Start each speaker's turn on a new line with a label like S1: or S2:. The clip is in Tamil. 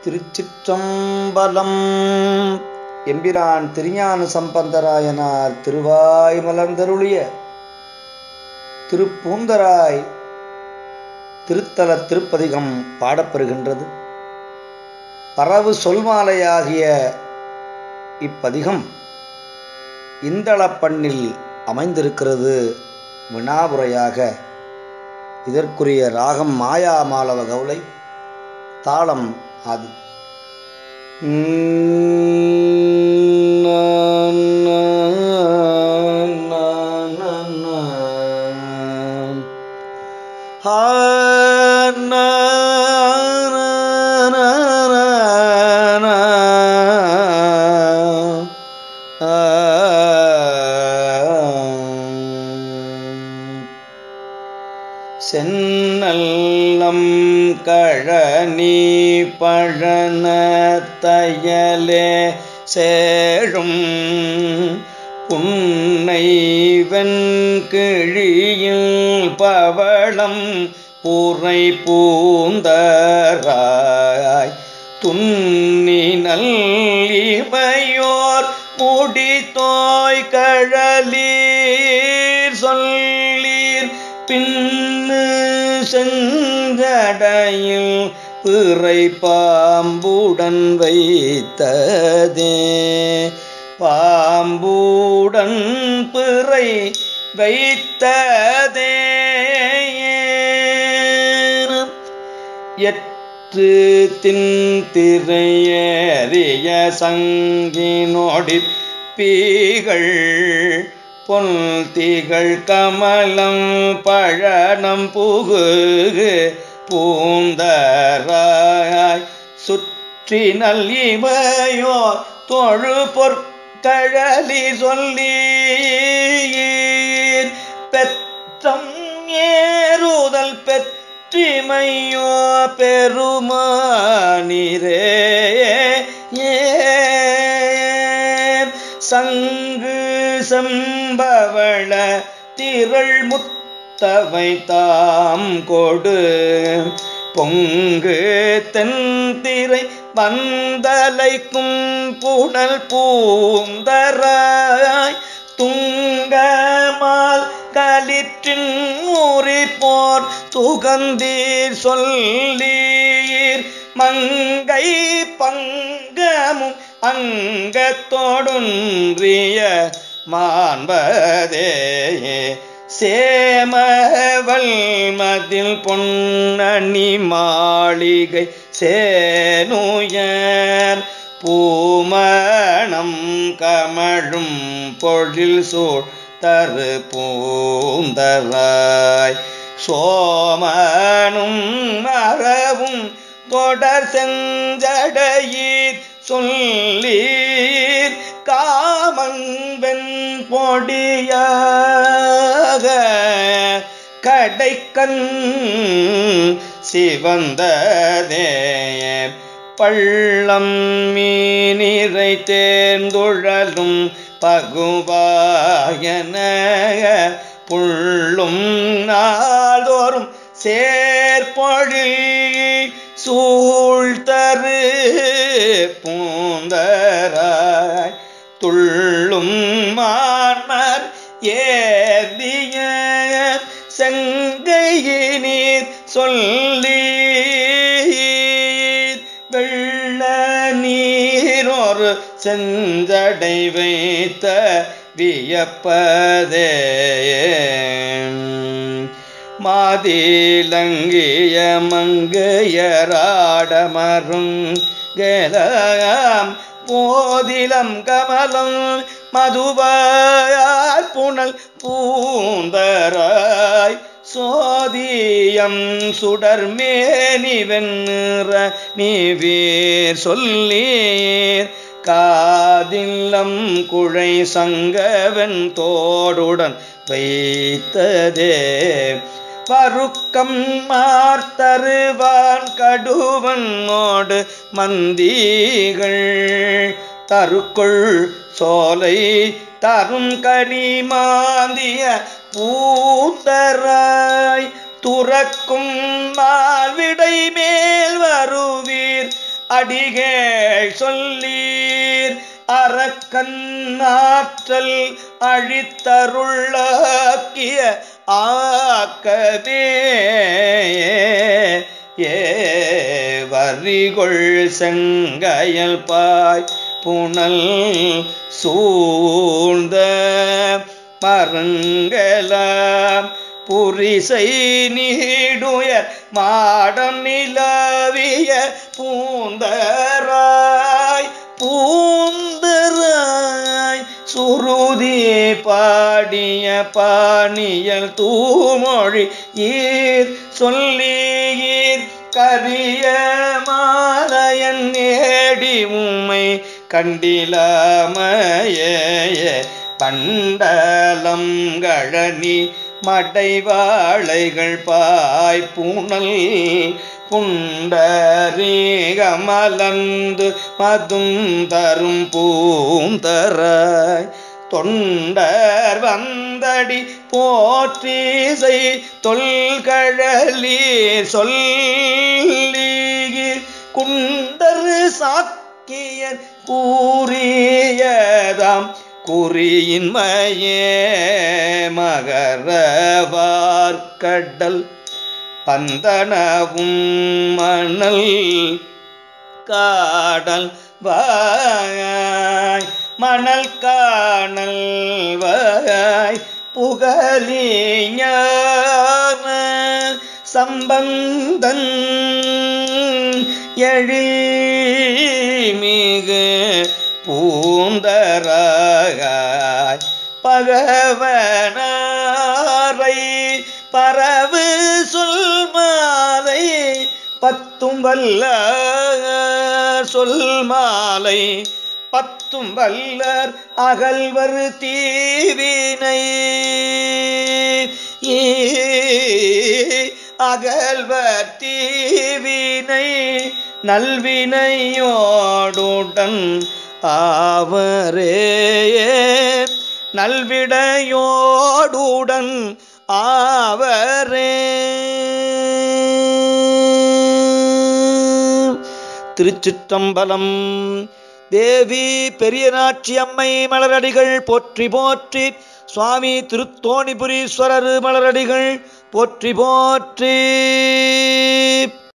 S1: திருச்சிற்றம்பலம் எம்பிரான் திருஞான சம்பந்தராயனார் திருவாய் மலர்ந்தருளிய திருப்பூந்தராய் திருத்தல திருப்பதிகம் பாடப்பெறுகின்றது பரவு சொல்மாலையாகிய இப்பதிகம் இந்தளப்பண்ணில் அமைந்திருக்கிறது வினாவுரையாக இதற்குரிய ராகம் மாயா மாலவ கவுளை தாளம் அது சென்னல்லம் கழனி பழனத்தையலே சேழும் புன்னை வெண்கிழியில் பவளம் உரை பூந்தராய் துன்னினல் இமையோர் முடித்தோய் கழலீர் சொல்லீர் பின்னு செஞ்சடையில் பிறை பாம்புடன் வைத்ததே பாம்புடன் பிறை வைத்ததே எற்று தின் திரையறிய சங்கினோடி பீகள் பொன் திகழ் கமலம் பழனம் புகு பூந்தராய் சுற்றி நல் இமையோர் தொழு பொற்கழலி சொல்லி பெற்றம் ஏறுதல் பெற்றிமையோ பெருமானிரே சங்கு செம்பவள திரள் முத்தவை தாம் கொடு பொங்கு தென்திரை வந்தலைக்கும் புனல் பூந்தராய் துங்கமால் களிற்றின் ஊறிப்போர் துகந்தீர் சொல்லீர் மங்கை பங்கமும் அங்கத்தோடுன்றிய மாண்பதே சேமவல் மதில் பொன்னணி மாளிகை சேனுயர் பூமணம் கமழும் பொழில் சூழ் தரு பூந்தராய் சோமனும் மரவும் தொடர் செஞ்சடையீர் சொல்லீர் காமங்கன் பொடியாக கடைக்கண் சிவந்ததே பள்ளம் மீனிறை தேர்ந்துழலும் பகுவாயன புள்ளும் நாள்தோறும் சேர்பொழில் சூழ்தரு பூந்தராய் துள்ளும் மான்மர் ஏதிய செங்கையினீர் சொல்லி வெள்ள நீரொரு செஞ்சடை வைத்த வியப்பதே மாதிலங்கிய மங்கையராடமரும் கலாம் போதிலம் கமலம் மதுவார் புனல் பூந்தராய் சோதியம் சுடர்மேனி வெண்ணிற நீவீர் சொல்லீர் காதில்லம் குழை சங்கவன் தோடுடன் வைத்ததே பருக்கம் மார்த்தருவான் கடுவனோடு மந்திகள் தருக்குள் சோலை தரும் கனி மாந்திய பூத்தராய் துறக்கும் மால்விடை மேல் வருவீர் அடிகள் சொல்லீர் அறக்கண்ணாற்றல் அழித்தருளாக்கிய ஆக்கமே ஏ வரிகொள் செங்கயல் பாய் புனல் சூழ்ந்த மருங்கலாம் புரிசை நீடுயர் மாடம் நிலவிய பூந்தராய் பூந்தராய் சுருதி பாடிய பாணியல் தூமொழி ஈர் சொல்லீர் கரிய மாலையன் நேடி உம்மை கண்டிலாமய பண்டலம் கழனி மடைவாளைகள் பாய் பூனல் புண்டரீகமலந்து மதும் தரும் பூந்தராய் தொண்டர் வந்தடி போற்றிசை தொல்கழலி சொல்லி குண்டர் சாக்கியன் கூறியதாம் குறியின்மையே மகரவார்கடல் பந்தனவும் மணல் காடல் வாய் மணல் காணல் வாய் புகழிஞான சம்பந்தன் எழில்மிகு பூந்தராய் பகவனாரை பரவு சொல் மாலை பத்தும் வல்ல சொல் மாலை பத்தும் வல்லர் அகல்வர் தீவினை அகல்வர் தீவினை நல்வினையோடுடன் ஆவரே நல்விடையோடுடன் ஆவரே திருச்சிற்றம்பலம் தேவி பெரியநாச்சி அம்மை மலரடிகள் போற்றி போற்றி சுவாமி திருத்தோணிபுரீஸ்வரர் மலரடிகள் போற்றி போற்றி